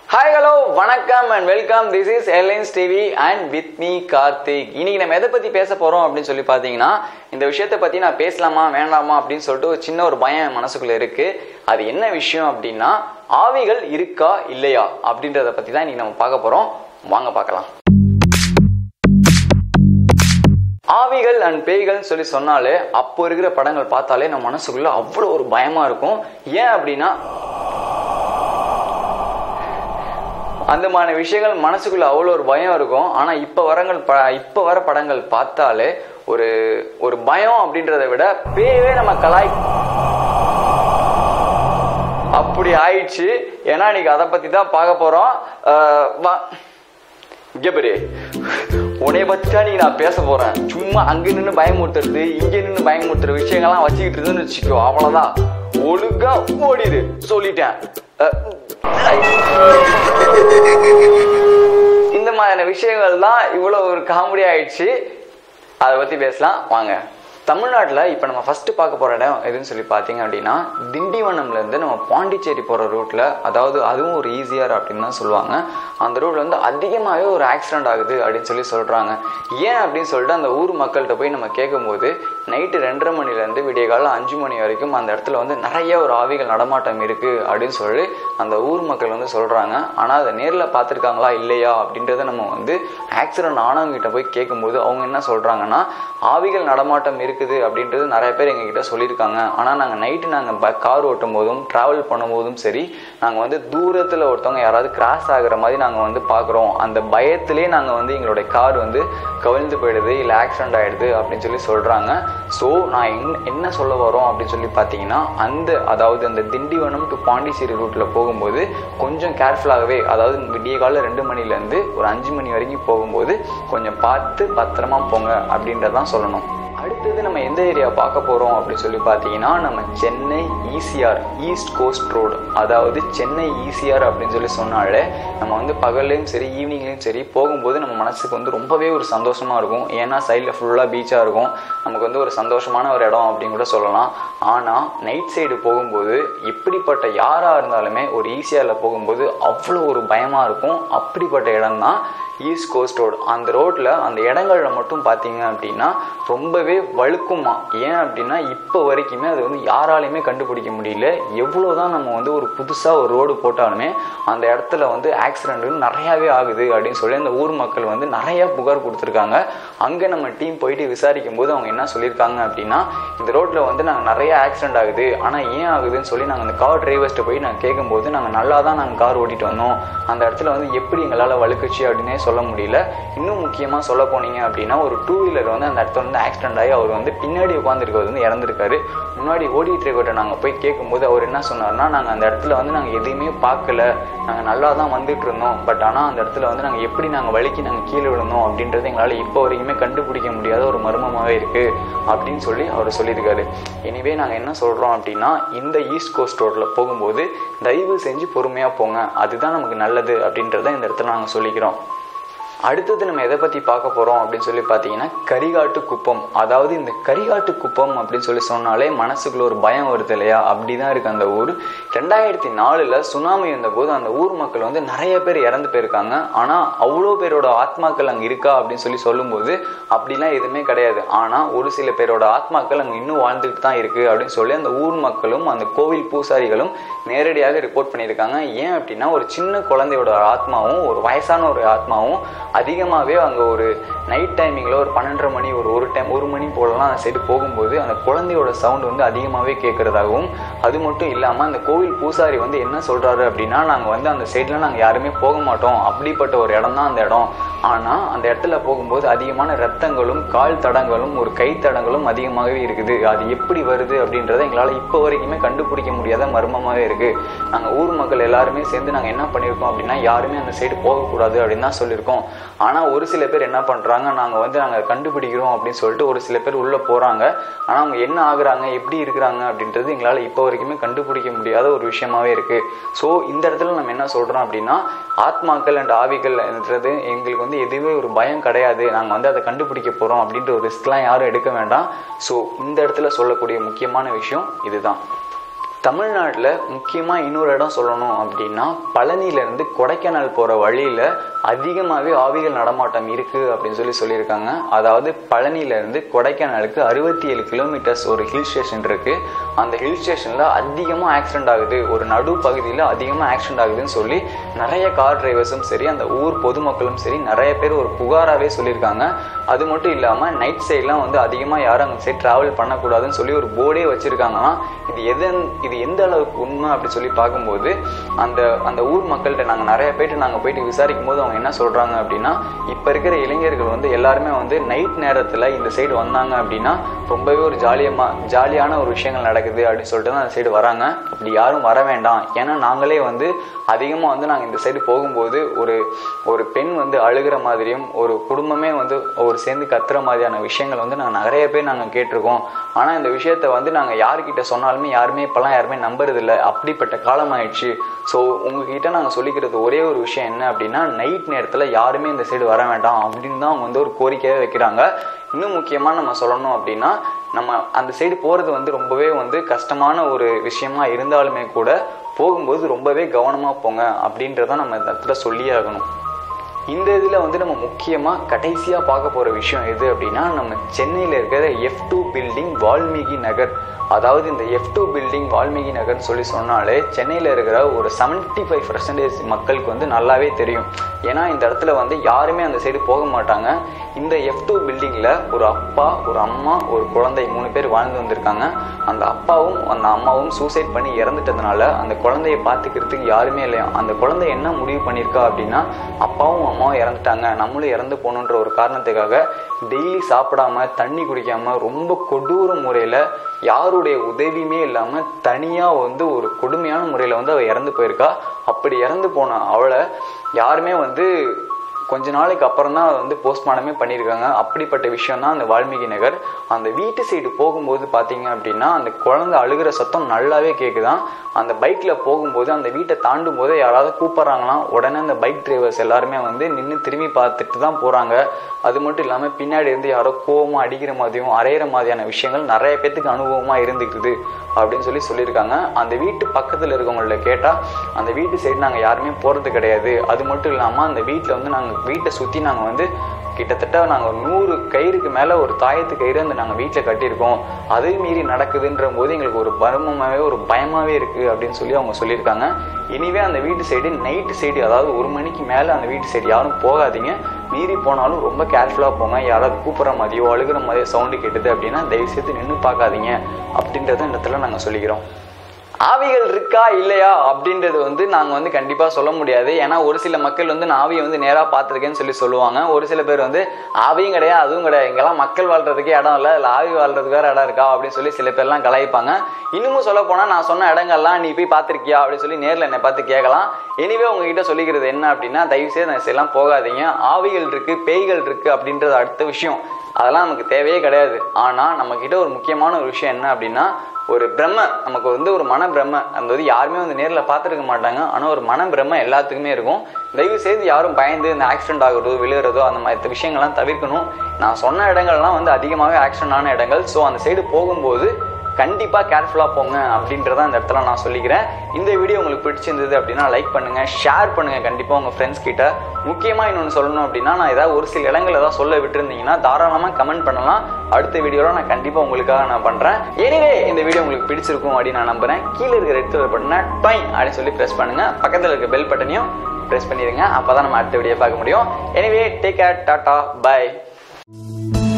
hi hello வணக்கம் and welcome this is airlines TV and with me Karthik இன்னைக்கு நம்ம எதை பத்தி பேச போறோம் அப்படின்னு சொல்லி பாத்தீங்கன்னா இந்த விஷயத்தை பத்தி நான் பேசலாமா வேண்டாமா அப்படின்னு சொல்லிட்டு ஒரு சின்ன ஒரு பயம் என் மனசுக்குள்ள இருக்கு அது என்ன விஷயம் அப்படின்னா ஆவிகள் இருக்கா இல்லையா அப்படின்றத பத்தி தான் இன்னைக்கு நம்ம பார்க்க போறோம் வாங்க பார்க்கலாம் ஆவிகள் அண்ட் பேய்கள்னு சொல்லி சொன்னாலே அப்போ இருக்கிற படங்கள் பார்த்தாலே நம்ம மனசுக்குள்ள அவ்வளோ ஒரு பயமா இருக்கும் ஏன் அப்படின்னா அந்த மாதிரி விஷயங்கள் மனசுக்குள்ள அவ்வளோ ஒரு பயம் இருக்கும் ஆனா இப்ப வரங்கள் ப இப்ப வர படங்கள் பார்த்தாலே ஒரு ஒரு பயம் அப்படின்றத விட பேவே நம்ம கலாய் அப்படி ஆயிடுச்சு ஏன்னா இன்னைக்கு அதை பத்தி தான் பார்க்க போறோம் அஹ் வா இங்க பெரு உன்னைய பத்தி தான் நீ நான் பேச போறேன் சும்மா அங்க நின்று பயமுறுத்துறது இங்க நின்று பயமுறுத்துற விஷயங்கள்லாம் வச்சுக்கிட்டு இருந்தேன்னு வச்சுக்கோ அவ்வளவுதான் ஒழுங்கா ஓடிடு சொல்லிட்டேன் அஹ், இந்த மாதிரியான விஷயங்கள் தான் இவ்வளவு ஒரு காமெடி ஆயிடுச்சு அதை பத்தி பேசலாம் வாங்க தமிழ்நாட்டில் இப்போ நம்ம ஃபர்ஸ்ட் பார்க்க போற இடம் எதுன்னு சொல்லி பார்த்தீங்க அப்படின்னா திண்டிவனம்ல இருந்து நம்ம பாண்டிச்சேரி போற ரூட்ல அதாவது அதுவும் ஒரு ஈஸியார் அப்படின்னு தான் சொல்லுவாங்க அந்த ரூட்ல வந்து அதிகமாகவே ஒரு ஆக்சிடென்ட் ஆகுது அப்படின்னு சொல்லி சொல்றாங்க ஏன் அப்படின்னு சொல்லிட்டு அந்த ஊர் மக்கள்கிட்ட போய் நம்ம கேட்கும்போது நைட்டு ரெண்டரை மணிலேருந்து விடிய காலம் அஞ்சு மணி வரைக்கும் அந்த இடத்துல வந்து நிறைய ஒரு ஆவிகள் நடமாட்டம் இருக்கு அப்படின்னு சொல்லி அந்த ஊர் மக்கள் வந்து சொல்றாங்க ஆனா அதை நேரில் பார்த்துருக்காங்களா இல்லையா அப்படின்றத நம்ம வந்து ஆக்சிடென்ட் ஆனவங்க கிட்ட போய் கேட்கும்போது அவங்க என்ன சொல்றாங்கன்னா ஆவிகள் நடமாட்டம் இருக்குது அப்படின்றது நிறைய பேர் எங்ககிட்ட சொல்லியிருக்காங்க ஆனா நாங்க நைட்டு நாங்க கார் ஓட்டும் போதும் டிராவல் பண்ணும்போதும் சரி நாங்க வந்து தூரத்துல ஒருத்தவங்க யாராவது கிராஸ் ஆகுற மாதிரி நாங்க வந்து பாக்குறோம் அந்த பயத்திலே நாங்க வந்து எங்களுடைய கார் வந்து கவிழ்ந்து போயிடுது இல்ல ஆக்சிடென்ட் ஆயிடுது அப்படின்னு சொல்லி சொல்றாங்க ஸோ நான் என்ன என்ன சொல்ல வரோம் அப்படின்னு சொல்லி பார்த்தீங்கன்னா அந்த அதாவது அந்த திண்டிவனம் டு பாண்டிச்சேரி ரூட்ல போகும்போது கொஞ்சம் கேர்ஃபுல்லாகவே அதாவது விடிய காலம் ரெண்டு மணிலேருந்து ஒரு அஞ்சு மணி வரைக்கும் போகும்போது கொஞ்சம் பார்த்து பத்திரமா போங்க அப்படின்றதான் சொல்லணும் அடுத்தது நம்ம எந்த ஏரியா பார்க்க போறோம் அப்படின்னு சொல்லி பார்த்தீங்கன்னா நம்ம Chennai ECR East Coast Road அதாவது சென்னை ஈசிஆர் அப்படின்னு சொல்லி சொன்னாலே நம்ம வந்து பகல்லையும் சரி ஈவினிங்லையும் சரி போகும்போது நம்ம மனசுக்கு வந்து ரொம்பவே ஒரு சந்தோஷமா இருக்கும் ஏன்னா சைடில் ஃபுல்லாக பீச்சாக இருக்கும் நமக்கு வந்து ஒரு சந்தோஷமான ஒரு இடம் அப்படின்னு கூட சொல்லலாம் ஆனால் நைட் சைடு போகும்போது இப்படிப்பட்ட யாராக இருந்தாலுமே ஒரு ஈஸியாரில் போகும்போது அவ்வளோ ஒரு பயமாக இருக்கும் அப்படிப்பட்ட இடம் தான் ஈஸ்ட் கோஸ்ட் ரோடு அந்த ரோட்டில் அந்த இடங்கள்ல மட்டும் பார்த்தீங்க அப்படின்னா ரொம்பவே வழுக்குமா ஏன் அப்படின்னா இப்போ வரைக்குமே அது வந்து யாராலையுமே கண்டுபிடிக்க முடியல எவ்வளோ தான் நம்ம வந்து ஒரு புதுசாக ஒரு ரோடு போட்டாலுமே அந்த இடத்துல வந்து ஆக்சிடென்ட் நிறையாவே ஆகுது அப்படின்னு சொல்லி அந்த ஊர் மக்கள் வந்து நிறையா புகார் கொடுத்துருக்காங்க அங்கே நம்ம டீம் போயிட்டு விசாரிக்கும் போது அவங்க என்ன சொல்லியிருக்காங்க அப்படின்னா இந்த ரோட்டில் வந்து நாங்கள் நிறைய ஆக்சிடென்ட் ஆகுது ஆனால் ஏன் ஆகுதுன்னு சொல்லி நாங்கள் அந்த கார் டிரைவர்ஸ்ட்டு போய் நாங்கள் கேட்கும்போது நாங்கள் நல்லா தான் நாங்கள் கார் ஓட்டிட்டு வந்தோம் அந்த இடத்துல வந்து எப்படி எங்களால் வழுக்குச்சு அப்படின்னே சொல்ல முடியல இன்னும் முக்கியமாக சொல்ல போனீங்க அப்படின்னா ஒரு டூ வீலர் வந்து அந்த இடத்துல வந்து ஆக்சிடென்ட் ஆகி அவர் வந்து பின்னாடி உட்காந்துருக்கிறது வந்து இறந்துருக்காரு முன்னாடி ஓடிட்டு இருக்கவர்கிட்ட நாங்கள் போய் கேட்கும்போது அவர் என்ன சொன்னார்னா நாங்கள் அந்த இடத்துல வந்து நாங்கள் எதையுமே பார்க்கல நாங்கள் நல்லா தான் வந்துட்டு இருந்தோம் பட் ஆனால் அந்த இடத்துல வந்து நாங்கள் எப்படி நாங்கள் வலிக்கு நாங்கள் கீழே விழுந்தோம் அப்படின்றது எங்களால் இப்போ வரைக்குமே கண்டுபிடிக்க முடியாத ஒரு மர்மமாகவே இருக்கு அப்படின்னு சொல்லி அவர் சொல்லியிருக்காரு எனிவே நாங்கள் என்ன சொல்கிறோம் அப்படின்னா இந்த ஈஸ்ட் கோஸ்ட் ரோட்டில் போகும்போது தயவு செஞ்சு பொறுமையாக போங்க அதுதான் நமக்கு நல்லது அப்படின்றத இந்த இடத்துல நாங்கள் சொல்லிக்கிறோம் அடுத்தது நம்ம எதை பற்றி பார்க்க போகிறோம் அப்படின்னு சொல்லி பார்த்தீங்கன்னா கரிகாட்டு குப்பம் அதாவது இந்த கரிகாட்டு குப்பம் அப்படின்னு சொல்லி சொன்னாலே மனசுக்குள்ள ஒரு பயம் வருது இல்லையா அப்படி தான் இருக்குது அந்த ஊர் ரெண்டாயிரத்தி நாலில் சுனாமி வந்தபோது அந்த ஊர் மக்கள் வந்து நிறைய பேர் இறந்து போயிருக்காங்க ஆனால் அவ்வளோ பேரோட ஆத்மாக்கள் அங்கே இருக்கா அப்படின்னு சொல்லி சொல்லும்போது அப்படிலாம் எதுவுமே கிடையாது ஆனால் ஒரு சில பேரோட ஆத்மாக்கள் அங்கே இன்னும் வாழ்ந்துட்டு தான் இருக்குது அப்படின்னு சொல்லி அந்த ஊர் மக்களும் அந்த கோவில் பூசாரிகளும் நேரடியாக ரிப்போர்ட் பண்ணியிருக்காங்க ஏன் அப்படின்னா ஒரு சின்ன குழந்தையோட ஆத்மாவும் ஒரு வயசான ஒரு ஆத்மாவும் அதிகமாகவே அங்கே ஒரு நைட் டைமிங்கில் ஒரு பன்னெண்டரை மணி ஒரு ஒரு டைம் ஒரு மணி போலலாம் அந்த சைடு போகும்போது அந்த குழந்தையோட சவுண்ட் வந்து அதிகமாகவே கேட்குறதாகவும் அது மட்டும் இல்லாமல் அந்த கோவில் பூசாரி வந்து என்ன சொல்கிறாரு அப்படின்னா நாங்கள் வந்து அந்த சைடில் நாங்கள் யாருமே போக மாட்டோம் அப்படிப்பட்ட ஒரு இடம் தான் அந்த இடம் ஆனால் அந்த இடத்துல போகும்போது அதிகமான ரத்தங்களும் கால் தடங்களும் ஒரு கை தடங்களும் அதிகமாகவே இருக்குது அது எப்படி வருது அப்படின்றத எங்களால் இப்போ வரைக்குமே கண்டுபிடிக்க முடியாத மர்மமாகவே இருக்குது நாங்கள் ஊர் மக்கள் எல்லாருமே சேர்ந்து நாங்கள் என்ன பண்ணியிருக்கோம் அப்படின்னா யாருமே அந்த சைடு போகக்கூடாது அப்படின்னு தான் சொல்லியிருக்கோம் ஆனால் ஒரு சில பேர் என்ன பண்ணுறாங்க நாங்கள் வந்து நாங்கள் கண்டுபிடிக்கிறோம் அப்படின்னு சொல்லிட்டு ஒரு சில பேர் உள்ளே போகிறாங்க ஆனால் அவங்க என்ன ஆகுறாங்க எப்படி இருக்கிறாங்க அப்படின்றது எங்களால் இப்போ வரைக்குமே கண்டுபிடிக்க முடியாத ஒரு விஷயமாவே இருக்குது ஸோ இந்த இடத்துல நம்ம என்ன சொல்கிறோம் அப்படின்னா ஆத்மாக்கள் அண்ட் ஆவிகள்ன்றது எங்களுக்கு வந்து எதுவுமே ஒரு பயம் கிடையாது நாங்கள் வந்து அதை கண்டுபிடிக்க போகிறோம் அப்படின்ற ஒரு ரிஸ்க்லாம் யாரும் எடுக்க வேண்டாம் ஸோ இந்த இடத்துல சொல்லக்கூடிய முக்கியமான விஷயம் இதுதான் தமிழ்நாட்டில் முக்கியமாக இன்னொரு இடம் சொல்லணும் அப்படின்னா பழனியிலேருந்து கொடைக்கானல் போகிற வழியில் அதிகமாகவே ஆவிகள் நடமாட்டம் இருக்குது அப்படின்னு சொல்லி சொல்லியிருக்காங்க அதாவது பழனியிலேருந்து கொடைக்கானலுக்கு அறுபத்தி ஏழு கிலோமீட்டர்ஸ் ஒரு ஹில் ஸ்டேஷன் இருக்குது அந்த ஹில் ஸ்டேஷனில் அதிகமாக ஆக்சிடென்ட் ஆகுது ஒரு நடு பகுதியில் அதிகமாக ஆக்சிடென்ட் ஆகுதுன்னு சொல்லி நிறைய கார் டிரைவர்ஸும் சரி அந்த ஊர் பொதுமக்களும் சரி நிறைய பேர் ஒரு புகாராகவே சொல்லியிருக்காங்க அது மட்டும் இல்லாமல் நைட் சைட்லாம் வந்து அதிகமாக யாரும் அங்கே சைட் ட்ராவல் பண்ணக்கூடாதுன்னு சொல்லி ஒரு போர்டே வச்சுருக்காங்கன்னா இது எதன் இது எந்த அளவுக்கு உண்மை அப்படி சொல்லி பார்க்கும்போது அந்த அந்த ஊர் மக்கள்கிட்ட நாங்கள் நிறைய பேர்ட்டு நாங்கள் போயிட்டு விசாரிக்கும் போது அவங்க என்ன சொல்கிறாங்க அப்படின்னா இப்போ இருக்கிற இளைஞர்கள் வந்து எல்லாருமே வந்து நைட் நேரத்தில் இந்த சைடு வந்தாங்க அப்படின்னா ரொம்பவே ஒரு ஜாலியமாக ஜாலியான ஒரு விஷயங்கள் நடக்குது அப்படின்னு சொல்லிட்டு தான் அந்த சைடு வராங்க அப்படி யாரும் வர வேண்டாம் ஏன்னா நாங்களே வந்து அதிகமாக வந்து நாங்கள் இந்த சைடு போகும்போது ஒரு ஒரு பெண் வந்து அழுகிற மாதிரியும் ஒரு குடும்பமே வந்து ஒரு சேர்ந்து கத்துற மாதிரியான விஷயங்கள் வந்து நாங்கள் நிறைய பேர் நாங்கள் கேட்டிருக்கோம் ஆனால் இந்த விஷயத்த வந்து நாங்கள் யார்கிட்ட சொன்னாலுமே யாருமே இப்போல்லாம் யாருமே நம்புறதில்ல அப்படிப்பட்ட காலம் ஆயிடுச்சு ஸோ உங்ககிட்ட நாங்கள் சொல்லிக்கிறது ஒரே ஒரு விஷயம் என்ன அப்படின்னா நைட் நேரத்தில் யாருமே இந்த சைடு வர வேண்டாம் அப்படின்னு தான் அவங்க வந்து ஒரு கோரிக்கையாக வைக்கிறாங்க இன்னும் முக்கியமாக நம்ம சொல்லணும் அப்படின்னா நம்ம அந்த சைடு போகிறது வந்து ரொம்பவே வந்து கஷ்டமான ஒரு விஷயமா இருந்தாலுமே கூட போகும்போது ரொம்பவே கவனமாக போங்க அப்படின்றத நம்ம இந்த இடத்துல சொல்லியே ஆகணும் இந்த இதில் வந்து நம்ம முக்கியமாக கடைசியாக பார்க்க போகிற விஷயம் எது அப்படின்னா நம்ம சென்னையில் இருக்கிற F two building Valmiki Nagar அதாவது இந்த எஃப் டூ பில்டிங் வால்மீகி நகர்னு சொல்லி சொன்னாலே சென்னையில் இருக்கிற ஒரு செவன்ட்டி ஃபைவ் பர்சன்டேஜ் மக்களுக்கு வந்து நல்லாவே தெரியும் ஏன்னா இந்த இடத்துல வந்து யாருமே அந்த சைடு போக மாட்டாங்க இந்த எஃப் டூ பில்டிங்கில் ஒரு அப்பா ஒரு அம்மா ஒரு குழந்தை மூணு பேர் வாழ்ந்து வந்திருக்காங்க அந்த அப்பாவும் அந்த அம்மாவும் சூசைட் பண்ணி இறந்துட்டதுனால அந்த குழந்தைய பார்த்துக்கிறதுக்கு யாருமே இல்லையா அந்த குழந்தை என்ன முடிவு பண்ணியிருக்கா அப்படின்னா அப்பாவும் அம்மாவும் இறந்துட்டாங்க நம்மளும் இறந்து போகணுன்ற ஒரு காரணத்துக்காக டெய்லி சாப்பிடாம தண்ணி குடிக்காம ரொம்ப கொடூர முறையில் யாருடைய உதவியுமே இல்லாமல் தனியாக வந்து ஒரு கொடுமையான முறையில் வந்து அவள் இறந்து போயிருக்கா அப்படி இறந்து போன அவளை யாருமே வந்து கொஞ்ச நாளைக்கு அப்புறம் தான் வந்து போஸ்ட்மார்ட்டமே பண்ணியிருக்காங்க அப்படிப்பட்ட விஷயம் தான் அந்த வால்மீகி நகர் அந்த வீட்டு சைடு போகும்போது பார்த்தீங்க அப்படின்னா அந்த குழந்தை அழுகிற சத்தம் நல்லாவே கேட்குதான் அந்த பைக்கில் போகும்போது அந்த வீட்டை தாண்டும் போது யாராவது கூப்பிட்றாங்களாம் உடனே அந்த பைக் டிரைவர்ஸ் எல்லாருமே வந்து நின்று திரும்பி பார்த்துட்டு தான் போகிறாங்க அது மட்டும் இல்லாமல் பின்னாடி இருந்து யாரோ கோவமாக அடிக்கிற மாதிரியும் அரையிற மாதிரியான விஷயங்கள் நிறைய பேத்துக்கு அனுபவமாக இருந்துக்குது அப்படின்னு சொல்லி சொல்லியிருக்காங்க அந்த வீட்டு பக்கத்தில் இருக்கவங்கள்ட்ட கேட்டால் அந்த வீட்டு சைடு நாங்கள் யாருமே போகிறது கிடையாது அது மட்டும் இல்லாமல் அந்த வீட்டில் வந்து நாங்கள் வீட்டை சுற்றி நாங்கள் வந்து கிட்டத்தட்ட நாங்கள் நூறு கயிறுக்கு மேலே ஒரு தாயத்து கயிறு அந்த நாங்கள் வீட்டில் கட்டியிருக்கோம் அதே மீறி நடக்குதுன்ற போது எங்களுக்கு ஒரு பருமமாகவே ஒரு பயமாகவே இருக்குது அப்படின்னு சொல்லி அவங்க சொல்லியிருக்காங்க இனிவே அந்த வீட்டு சைடு நைட்டு சைடு அதாவது ஒரு மணிக்கு மேலே அந்த வீட்டு சைடு யாரும் போகாதீங்க மீறி போனாலும் ரொம்ப கேர்ஃபுல்லாக போங்க யாராவது கூப்பிட்ற மாதிரியோ அழுகிற மாதிரியோ சவுண்டு கேட்டுது அப்படின்னா தயவு செய்து நின்று பார்க்காதீங்க அப்படின்றத இந்த இடத்துல நாங்கள் சொல்லிக்கிறோம் ஆவிகள் இருக்கா இல்லையா அப்படின்றது வந்து நாங்கள் வந்து கண்டிப்பாக சொல்ல முடியாது ஏன்னா ஒரு சில மக்கள் வந்து நான் ஆவியை வந்து நேராக பார்த்துருக்கேன்னு சொல்லி சொல்லுவாங்க ஒரு சில பேர் வந்து ஆவியும் கிடையாது அதுவும் கிடையாது இங்கெல்லாம் மக்கள் வாழ்றதுக்கே இடம் இல்லை இல்லை ஆவி வாழ்றதுக்கு வேறு இடம் இருக்கா அப்படின்னு சொல்லி சில பேர்லாம் கலாய்ப்பாங்க இன்னமும் சொல்ல போனால் நான் சொன்ன இடங்கள்லாம் நீ போய் பார்த்துருக்கியா அப்படின்னு சொல்லி நேரில் என்னை பார்த்து கேட்கலாம் எனிவே உங்ககிட்ட சொல்லிக்கிறது என்ன அப்படின்னா தயவுசெய்து நான் எல்லாம் போகாதீங்க ஆவிகள் இருக்கு பேய்கள் இருக்கு அப்படின்றது அடுத்த விஷயம் அதெல்லாம் நமக்கு தேவையே கிடையாது ஆனால் நம்மக்கிட்ட ஒரு முக்கியமான ஒரு விஷயம் என்ன அப்படின்னா ஒரு பிரம்ம நமக்கு வந்து ஒரு மன பிரம்ம அந்த வந்து யாருமே வந்து நேரில் பார்த்துருக்க மாட்டாங்க ஆனால் ஒரு மன பிரம்ம எல்லாத்துக்குமே இருக்கும் தயவு செய்து யாரும் பயந்து இந்த ஆக்சிடென்ட் ஆகுறதோ விழுகிறதோ அந்த மாதிரி விஷயங்கள்லாம் தவிர்க்கணும் நான் சொன்ன இடங்கள்லாம் வந்து அதிகமாகவே ஆக்சிடென்ட் ஆன இடங்கள் ஸோ அந்த சைடு போகும்போது கண்டிப்பாக கேர்ஃபுல்லாக போங்க அப்படின்றத அந்த இடத்துல நான் சொல்லிக்கிறேன் இந்த வீடியோ உங்களுக்கு பிடிச்சிருந்தது அப்படின்னா லைக் பண்ணுங்கள் ஷேர் பண்ணுங்கள் கண்டிப்பாக உங்கள் ஃப்ரெண்ட்ஸ் கிட்ட முக்கியமாக இன்னொன்று சொல்லணும் அப்படின்னா நான் ஏதாவது ஒரு சில இடங்கள் ஏதாவது சொல்ல விட்டுருந்தீங்கன்னா தாராளமாக கமெண்ட் பண்ணலாம் அடுத்த வீடியோவில் நான் கண்டிப்பாக உங்களுக்காக நான் பண்ணுறேன் எனிவே இந்த வீடியோ உங்களுக்கு பிடிச்சிருக்கும் அப்படின்னு நான் நம்புறேன் கீழே இருக்க ரெட் கலர் பட்டனை டை அப்படின்னு சொல்லி ப்ரெஸ் பண்ணுங்கள் பக்கத்தில் இருக்க பெல் பட்டனையும் ப்ரெஸ் பண்ணிடுங்க அப்போ தான் நம்ம அடுத்த வீடியோ பார்க்க முடியும் anyway take care tata by